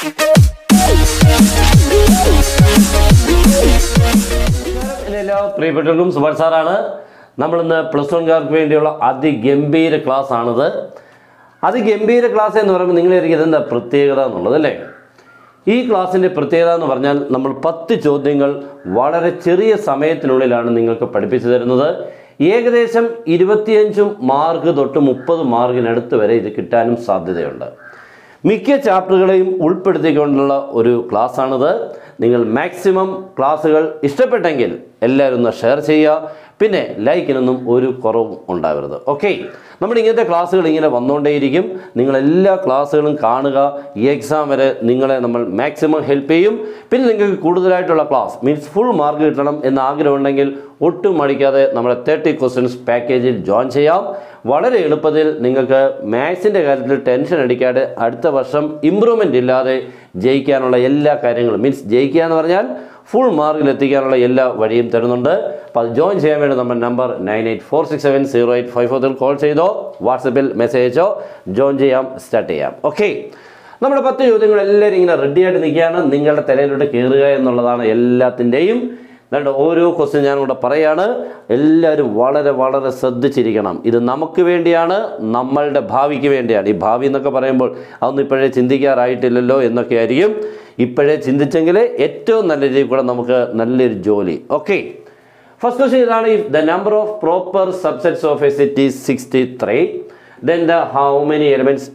എല്ലാ പ്രിയപ്പെട്ടവർക്കും സുഭാഷ് സാറാണ് നമ്മളിന്ന് പ്ലസ് വൺകാർക്ക് വേണ്ടിയുള്ള അതിഗംഭീര ക്ലാസ് ആണിത് അതിഗംഭീര ക്ലാസ് എന്ന് പറയുമ്പോൾ നിങ്ങൾ ഇരിക്കുന്നത് എന്താ പ്രത്യേകത എന്നുള്ളത് അല്ലേ ഈ ക്ലാസ്സിൻ്റെ പ്രത്യേകത എന്ന് പറഞ്ഞാൽ നമ്മൾ പത്ത് ചോദ്യങ്ങൾ വളരെ ചെറിയ സമയത്തിനുള്ളിലാണ് നിങ്ങൾക്ക് പഠിപ്പിച്ചു തരുന്നത് ഏകദേശം ഇരുപത്തിയഞ്ചും മാർക്ക് തൊട്ട് മുപ്പത് മാർക്കിനടുത്ത് വരെ ഇത് കിട്ടാനും സാധ്യതയുണ്ട് മിക്ക ചാപ്റ്ററുകളെയും ഉൾപ്പെടുത്തിക്കൊണ്ടുള്ള ഒരു ക്ലാസ്സാണിത് നിങ്ങൾ മാക്സിമം ക്ലാസ്സുകൾ ഇഷ്ടപ്പെട്ടെങ്കിൽ എല്ലാവരും ഒന്ന് ഷെയർ ചെയ്യുക പിന്നെ ലൈക്കിനൊന്നും ഒരു കുറവും ഉണ്ടാവരുത് ഓക്കെ നമ്മുടെ ഇങ്ങനത്തെ ക്ലാസ്സുകൾ ഇങ്ങനെ വന്നുകൊണ്ടേയിരിക്കും നിങ്ങൾ എല്ലാ ക്ലാസ്സുകളും കാണുക ഈ എക്സാം വരെ നിങ്ങളെ നമ്മൾ മാക്സിമം ഹെൽപ്പ് ചെയ്യും പിന്നെ നിങ്ങൾക്ക് കൂടുതലായിട്ടുള്ള ക്ലാസ് മീൻസ് ഫുൾ മാർക്ക് കിട്ടണം എന്ന് ആഗ്രഹമുണ്ടെങ്കിൽ ഒട്ടും മടിക്കാതെ നമ്മുടെ തേർട്ടി ക്വസ്റ്റ്യൻസ് പാക്കേജിൽ ജോയിൻ ചെയ്യാം വളരെ എളുപ്പത്തിൽ നിങ്ങൾക്ക് മാത്സിൻ്റെ കാര്യത്തിൽ ടെൻഷൻ അടിക്കാതെ അടുത്ത വർഷം ഇമ്പ്രൂവ്മെൻ്റ് ഇല്ലാതെ ജയിക്കാനുള്ള എല്ലാ കാര്യങ്ങളും മീൻസ് ജയിക്കുക എന്ന് പറഞ്ഞാൽ ഫുൾ മാർക്കിൽ എത്തിക്കാനുള്ള എല്ലാ വഴിയും തരുന്നുണ്ട് അപ്പോൾ അത് ജോയിൻ ചെയ്യാൻ വേണ്ടി നമ്മുടെ number nine eight four six seven zero eight five ഫോറിൽ കോൾ ചെയ്തോ വാട്സപ്പിൽ മെസ്സേജ് അയച്ചോ ജോയിൻ ചെയ്യാം സ്റ്റാർട്ട് ചെയ്യാം ഓക്കെ നമ്മുടെ പത്ത് ചോദ്യങ്ങൾ എല്ലാവരും ഇങ്ങനെ റെഡിയായിട്ട് നിൽക്കുകയാണ് നിങ്ങളുടെ തലയിലോട്ട് കയറുക എന്നുള്ളതാണ് എല്ലാത്തിൻ്റെയും അതുകൊണ്ട് ഓരോ ക്വസ്റ്റ്യൻ ഞാനിവിടെ പറയാണ് എല്ലാവരും വളരെ വളരെ ശ്രദ്ധിച്ചിരിക്കണം ഇത് നമുക്ക് വേണ്ടിയാണ് നമ്മളുടെ ഭാവിക്ക് വേണ്ടിയാണ് ഈ ഭാവി എന്നൊക്കെ പറയുമ്പോൾ അതൊന്നും ഇപ്പോഴേ ചിന്തിക്കാറായിട്ടില്ലല്ലോ എന്നൊക്കെ ആയിരിക്കും ഇപ്പോഴേ ചിന്തിച്ചെങ്കിൽ ഏറ്റവും നല്ല രീതിയിൽ കൂടെ നമുക്ക് നല്ലൊരു ജോലി ഓക്കെ ഫസ്റ്റ് ക്വസ്റ്റ്യൻ ഇതാണ് if the number of proper subsets of a set is sixty three then the how many elements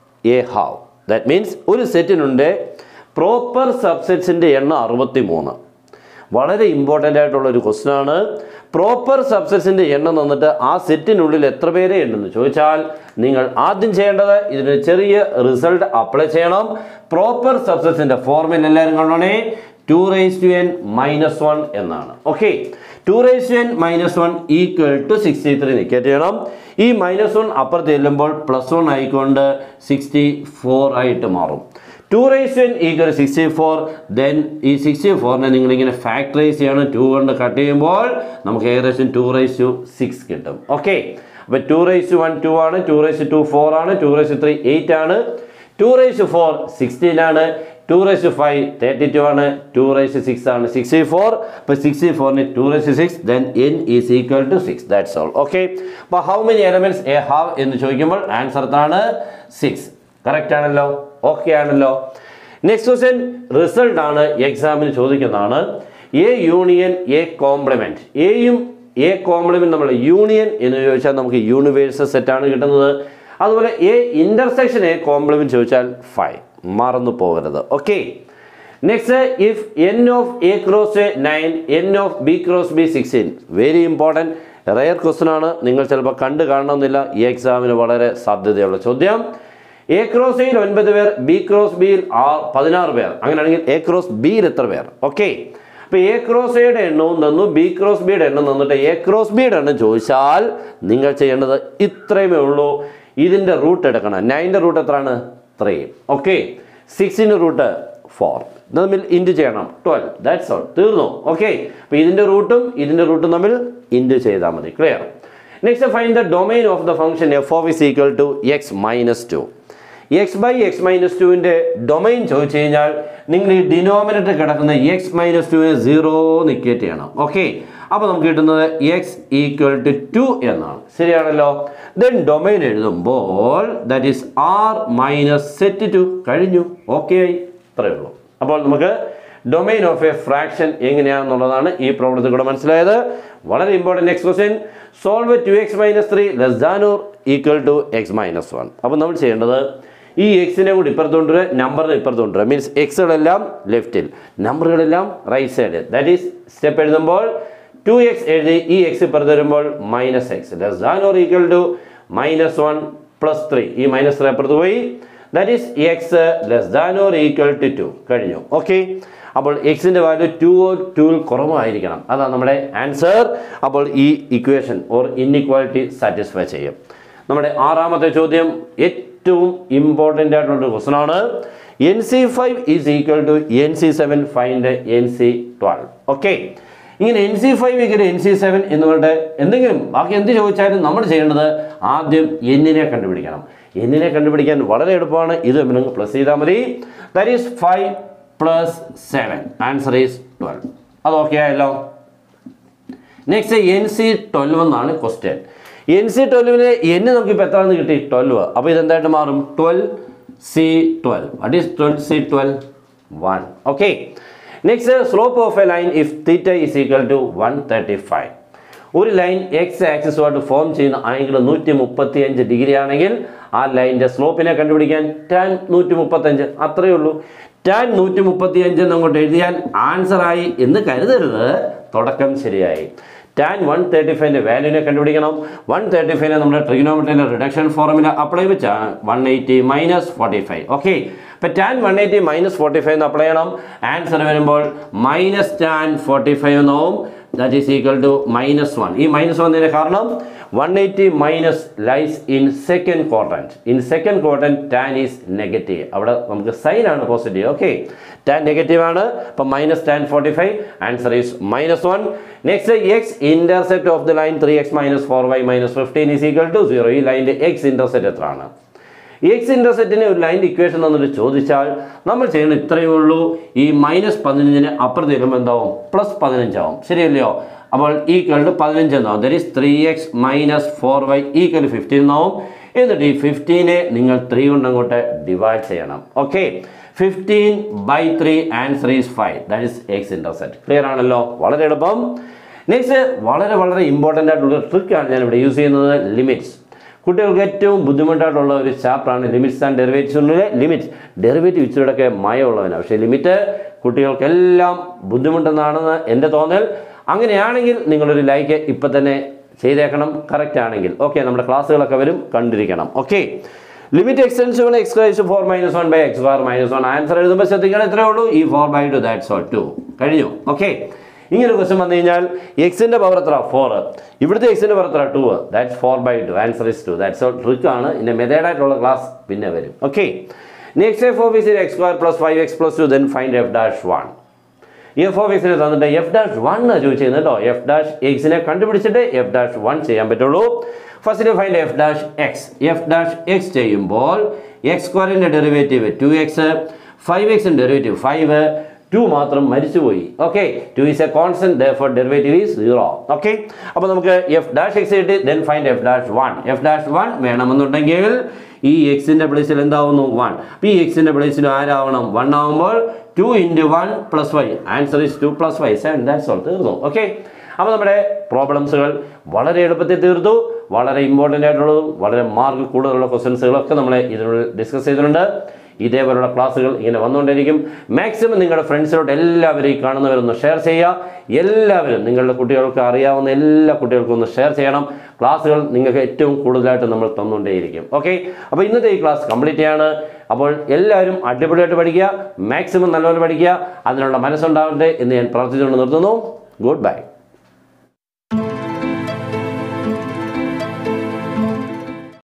A have that means ഒരു സെറ്റിനുണ്ട് പ്രോപ്പർ സബ്സെറ്റ്സിൻ്റെ എണ്ണം അറുപത്തി മൂന്ന് വളരെ ഇമ്പോർട്ടൻ്റ് ആയിട്ടുള്ള ഒരു ക്വസ്റ്റ്യൻ ആണ് പ്രോപ്പർ സബ്സെറ്റ്സിൻ്റെ എണ്ണം തന്നിട്ട് ആ സെറ്റിനുള്ളിൽ എത്ര പേരെ ഉണ്ടെന്ന് ചോദിച്ചാൽ നിങ്ങൾ ആദ്യം ചെയ്യേണ്ടത് ഇതിന് ചെറിയ റിസൾട്ട് അപ്ലൈ ചെയ്യണം പ്രോപ്പർ സബ്സെറ്റ്സിൻ്റെ ഫോർമുല എല്ലാവരും കണ്ടോണേ two raise to n minus one എന്നാണ് okay two raise to n minus one equal to sixty three നിൽക്കറ്റ് ചെയ്യണം ഈ മൈനസ് വൺ അപ്പുറത്ത് ചെല്ലുമ്പോൾ പ്ലസ് വൺ ആയിക്കൊണ്ട് സിക്സ്റ്റി ഫോർ ആയിട്ട് മാറും two raise n equal sixty four then ഈ സിക്സ്റ്റി ഫോറിനെ നിങ്ങളിങ്ങനെ ഫാക്ടറൈസ് ചെയ്യണം ടു കൊണ്ട് കട്ട് ചെയ്യുമ്പോൾ നമുക്ക് ഏകദേശം ടു റേസ് ടു സിക്സ് കിട്ടും ഓക്കെ അപ്പോൾ ടു റേസ് വൺ ടു ആണ് ടു റേസ് ടു ഫോർ ആണ് ടു റേസ് ത്രീ എയ്റ്റ് ആണ് ടു റേസ് ഫോർ സിക്സ്റ്റീൻ ആണ് two raise five thirty two ആണ് ടു റേസ് സിക്സ് ആണ് സിക്സ്റ്റി ഫോർ അപ്പോൾ sixty ഫോറിന് two raise six then n is equal to six that's all okay അപ്പോൾ how many elements A have എന്ന് ചോദിക്കുമ്പോൾ answer എന്താണ് six correct ആണല്ലോ okay ആണല്ലോ നെക്സ്റ്റ് ക്വസ്റ്റ്യൻ റിസൾട്ട് ആണ് എക്സാമിന് ചോദിക്കുന്നതാണ് എ യൂണിയൻ എ കോംപ്ലിമെൻറ്റ് എയും എ കോംപ്ലിമെൻറ്റ് നമ്മൾ യൂണിയൻ എന്ന് ചോദിച്ചാൽ നമുക്ക് യൂണിവേഴ്സൽ സെറ്റാണ് കിട്ടുന്നത് അതുപോലെ എ ഇൻ്റർസെക്ഷൻ എ കോംപ്ലിമെൻറ്റ് ചോദിച്ചാൽ ഫൈവ് മറന്നു പോകരുത് okay next if n of A cross A nine n of B cross B sixteen very important rare question ആണ് നിങ്ങൾ ചിലപ്പോൾ കണ്ടു കാണണമെന്നില്ല ഈ എക്സാമിന് വളരെ സാധ്യതയുള്ള ചോദ്യം എ ക്രോസ് എയിൽ ഒൻപത് പേർ ബി ക്രോസ് ബിയിൽ ആ പതിനാറ് പേർ അങ്ങനെയാണെങ്കിൽ എ ക്രോസ് ബിയിൽ എത്ര പേർ ഓക്കെ അപ്പോൾ എ ക്രോസ് എയുടെ എണ്ണവും തന്നു ബി ക്രോസ് ബിയുടെ എണ്ണം തന്നിട്ട് എ ക്രോസ് ബിയുടെ എണ്ണം ചോദിച്ചാൽ നിങ്ങൾ ചെയ്യേണ്ടത് ഇത്രയുമേ ഉള്ളൂ ഇതിൻ്റെ റൂട്ട് എടുക്കണം നയൻ്റെ റൂട്ട് എത്രയാണ് ത്രീ ഓക്കെ സിക്സിൻ്റെ റൂട്ട് ഫോർ തമ്മിൽ ഇൻറ്റു ചെയ്യണം ട്വൽവ് ദാറ്റ്സ് ഓൾ തീർന്നു ഓക്കെ അപ്പോൾ ഇതിൻ്റെ റൂട്ടും ഇതിൻ്റെ റൂട്ടും തമ്മിൽ ഇൻറ്റു ചെയ്താൽ മതി clear next find the domain of the function f of is equal to x minus two x by x minus ടുവിൻ്റെ ഡൊമൈൻ ചോദിച്ചു കഴിഞ്ഞാൽ നിങ്ങൾ ഈ ഡിനോമിനേറ്റർ കിടക്കുന്ന എക്സ് മൈനസ് ടുവിനെ സീറോ നിക്കേറ്റ് ചെയ്യണം ഓക്കെ അപ്പോൾ നമുക്ക് കിട്ടുന്നത് എക്സ് ഈക്വൽ ടു ടു എന്നാണ് ശരിയാണല്ലോ ദെൻ ഡൊമൈൻ എഴുതുമ്പോൾ that is R minus set two കഴിഞ്ഞു ഓക്കെ ആയി ഇത്രയേ ഉള്ളൂ അപ്പോൾ നമുക്ക് ഡൊമൈൻ ഓഫ് എ ഫ്രാക്ഷൻ എങ്ങനെയാണെന്നുള്ളതാണ് ഈ പ്രോബ്ലത്തിൽ കൂടെ മനസ്സിലായത് വളരെ important next question solve two x minus three less than or equal to x minus one അപ്പോൾ നമ്മൾ ചെയ്യേണ്ടത് ഈ എക്സിനെ കൂടി ഇപ്പുറത്ത് കൊണ്ടുവരിക നമ്പറിനെ ഇപ്പുറത്ത് കൊണ്ടുവരിക മീൻസ് എക്സുകളെല്ലാം ലെഫ്റ്റിൽ നമ്പറുകളെല്ലാം റൈറ്റ് സൈഡിൽ ദാറ്റ് ഈസ് സ്റ്റെപ്പ് എഴുതുമ്പോൾ ടു എക്സ് എഴുതി ഈ എക്സ് ഇപ്പുറത്ത് വരുമ്പോൾ minus x less than or equal to minus one plus three ഈ മൈനസ് ത്രീ അപ്പുറത്ത് പോയി that is x less than or equal to two കഴിഞ്ഞു ഓക്കെ അപ്പോൾ എക്സിൻ്റെ വാല്യൂ ടു ഓ ടുവിൽ കുറവായിരിക്കണം അതാണ് നമ്മുടെ ആൻസർ അപ്പോൾ ഈ ഇക്വേഷൻ ഓർ ഇൻഇക്വാലിറ്റി സാറ്റിസ്ഫൈ ചെയ്യും നമ്മുടെ ആറാമത്തെ ചോദ്യം ഏറ്റവും ഇമ്പോർട്ടൻ്റ് ആയിട്ടുള്ള ക്വസ്റ്റൻ ആണ് n C five is equal to n C seven find n C twelve okay ഇങ്ങനെ എൻ സി ഫൈവ് ഇങ്ങനെ എൻ സി സെവൻ എന്ന് പറഞ്ഞിട്ട് എന്തെങ്കിലും ബാക്കി എന്ത് ചോദിച്ചാലും നമ്മൾ ചെയ്യേണ്ടത് ആദ്യം എന്നിനെ കണ്ടുപിടിക്കണം എന്നിനെ കണ്ടുപിടിക്കാൻ വളരെ എളുപ്പമാണ് ഇത് നിങ്ങൾക്ക് പ്ലസ് ചെയ്താൽ മതി that is five plus seven answer is twelve അത് ഓക്കെ ആയല്ലോ നെക്സ്റ്റ് എൻ സി ട്വൽവ് എന്നാണ് ക്വസ്റ്റ്യൻ എൻ സി ട്വൽവിന് എൻ നമുക്ക് ഇപ്പോൾ എത്രയാണെന്ന് കിട്ടി ട്വൽവ് അപ്പോൾ ഇതെന്തായിട്ട് മാറും twelve C twelve what is twelve C twelve one okay next slope of a line if theta is equal to one thirty five ഒരു ലൈൻ എക്സ് ആക്സിസുമായിട്ട് ഫോം ചെയ്യുന്ന ആംഗിൾ നൂറ്റി മുപ്പത്തി അഞ്ച് ഡിഗ്രി ആണെങ്കിൽ ആ ലൈനിൻ്റെ സ്ലോപ്പിനെ കണ്ടുപിടിക്കാൻ ടാൻ നൂറ്റി മുപ്പത്തഞ്ച് അത്രയേ ഉള്ളൂ ടാൻ നൂറ്റി മുപ്പത്തി അഞ്ച് എന്ന് അങ്ങോട്ട് എഴുതിയാൽ ആൻസറായി എന്ന് കരുതരുത് തുടക്കം ശരിയായി ടാൻ വൺ തേർട്ടി ഫൈവിൻ്റെ വാല്യൂനെ കണ്ടുപിടിക്കണം വൺ തേർട്ടി ഫൈവിനെ നമ്മുടെ ട്രിഗനോമെട്രിയിലെ റിഡക്ഷൻ ഫോർമുല അപ്ലൈ വെച്ചാണ് one eighty minus forty five okay ഇപ്പം tan one eighty minus forty five എന്ന് അപ്ലൈ ചെയ്യണം ആൻസർ വരുമ്പോൾ മൈനസ് ടാൻ ഫോർട്ടി ഫൈവ് എന്നാവും that is equal to minus one ഈ മൈനസ് വന്നതിന് കാരണം one eighty minus lies in second quadrant in second quadrant tan is negative അവിടെ നമുക്ക് sign ആണ് പോസിറ്റീവ് ഓക്കെ ടാൻ നെഗറ്റീവ് ആണ് അപ്പം minus tan forty five answer is minus one next x intercept of the line three x minus four y minus fifteen is equal to zero ഈ ലൈൻ്റെ x intercept എത്രയാണ് x ഇന്റർസെപ്റ്റിനെ ഒരു ലൈൻ്റെ equation തന്നിട്ട് ചോദിച്ചാൽ നമ്മൾ ചെയ്യുന്ന ഇത്രയേ ഉള്ളൂ ഈ മൈനസ് പതിനഞ്ചിന് അപ്പുറത്ത് വരുമ്പോൾ എന്താവും പ്ലസ് പതിനഞ്ചാവും ശരിയല്ലയോ അപ്പോൾ ഈക്വൽ ടു പതിനഞ്ച് എന്നാവും that is three x minus four y equal fifteen എന്നാവും എന്നിട്ട് ഈ ഫിഫ്റ്റീനെ നിങ്ങൾ ത്രീ കൊണ്ട് അങ്ങോട്ട് ഡിവൈഡ് ചെയ്യണം okay fifteen by three answer is five that is x intercept clear ആണല്ലോ വളരെ എളുപ്പം നെക്സ്റ്റ് വളരെ വളരെ ഇമ്പോർട്ടൻ്റ് ആയിട്ടുള്ള ട്രിക്കാണ് ഞാൻ ഇവിടെ യൂസ് ചെയ്യുന്നത് ലിമിറ്റ്സ് കുട്ടികൾക്ക് ഏറ്റവും ബുദ്ധിമുട്ടായിട്ടുള്ള ഒരു ചാപ്റ്ററാണ് ലിമിറ്റ്സ് ആൻഡ് ഡെറിവേറ്റീവ്സിൻ്റെ ലിമിറ്റ് ഡെറിവേറ്റീവ് ഇച്ചിരിയൊക്കെ മയമുള്ളവനാണ് പക്ഷേ ലിമിറ്റ് കുട്ടികൾക്കെല്ലാം ബുദ്ധിമുട്ടെന്നാണെന്ന് എൻ്റെ തോന്നൽ അങ്ങനെയാണെങ്കിൽ നിങ്ങളൊരു ലൈക്ക് ഇപ്പം തന്നെ ചെയ്തേക്കണം കറക്റ്റ് ആണെങ്കിൽ ഓക്കെ നമ്മുടെ ക്ലാസ്സുകളൊക്കെ വരും കണ്ടിരിക്കണം okay limit extension x raise four minus one by x bar minus one answer എഴുതുമ്പോൾ ശ്രദ്ധിക്കണം എത്രയേ ഉള്ളൂ ഈ four by two that's all two കഴിഞ്ഞു ഓക്കെ ഇങ്ങനെ ക്വസ്റ്റ്യൻ വന്നു കഴിഞ്ഞാൽ എക്സിൻ്റെ പവർ എത്ര ഫോർ ഇവിടുത്തെ എക്സിൻ്റെ പവർ എത്ര two that's four by two answer is two that's all trick ആണ് ഇതിൻ്റെ മെത്തേഡായിട്ടുള്ള ക്ലാസ് പിന്നെ വരും okay next f of is x square plus five x plus two then find f dash one f of എക്സിനെ തന്നിട്ട് f dash one ചോദിച്ചിരുന്നത് കേട്ടോ F dash എക്സിനെ കണ്ടുപിടിച്ചിട്ട് F dash one ചെയ്യാൻ പറ്റുള്ളൂ first find f dash x f dash x ചെയ്യുമ്പോൾ x സ്ക്വയറിൻ്റെ derivative two x five എക്സിൻ്റെ derivative five two മാത്രം മരിച്ചുപോയി okay two is a constant for derivative is zero okay അപ്പോൾ നമുക്ക് എഫ് ഡാഷ് എക്സ് കിട്ടി then find f dash one f dash one വേണമെന്നുണ്ടെങ്കിൽ ഈ എക്സിൻ്റെ പ്ലേസിൽ എന്താവുന്നു വൺ അപ്പോൾ ഈ എക്സിൻ്റെ പ്ലേസിൽ ആരാവണം വൺ ആവുമ്പോൾ two into one plus five answer is two plus five seven that's all തീർന്നു ഓക്കെ അപ്പോൾ നമ്മുടെ പ്രോബ്ലംസുകൾ വളരെ എളുപ്പത്തിൽ തീർത്തു വളരെ ഇമ്പോർട്ടൻ്റ് ആയിട്ടുള്ളതും വളരെ മാർക്ക് കൂടുതലുള്ള ക്വസ്റ്റ്യൻസുകളൊക്കെ നമ്മൾ ഇതിനുള്ളിൽ ഡിസ്കസ് ചെയ്തിട്ടുണ്ട് ഇതേപോലുള്ള ക്ലാസ്സുകൾ ഇങ്ങനെ വന്നുകൊണ്ടിരിക്കും മാക്സിമം നിങ്ങളുടെ ഫ്രണ്ട്സിലോട്ട് എല്ലാവരും ഈ കാണുന്നവരൊന്ന് ഷെയർ ചെയ്യുക എല്ലാവരും നിങ്ങളുടെ കുട്ടികൾക്ക് അറിയാവുന്ന എല്ലാ കുട്ടികൾക്കും ഒന്ന് ഷെയർ ചെയ്യണം ക്ലാസ്സുകൾ നിങ്ങൾക്ക് ഏറ്റവും കൂടുതലായിട്ട് നമ്മൾ തന്നുകൊണ്ടേയിരിക്കും ഓക്കെ അപ്പോൾ ഇന്നത്തെ ഈ ക്ലാസ് കംപ്ലീറ്റ് ചെയ്യാണ് അപ്പോൾ എല്ലാവരും അടിപൊളിയായിട്ട് പഠിക്കുക മാക്സിമം നല്ലപോലെ പഠിക്കുക അതിനുള്ള മനസ്സുണ്ടാവട്ടെ എന്ന് ഞാൻ പ്രാർത്ഥിച്ചുകൊണ്ട് നിർത്തുന്നു ഗുഡ് ബൈ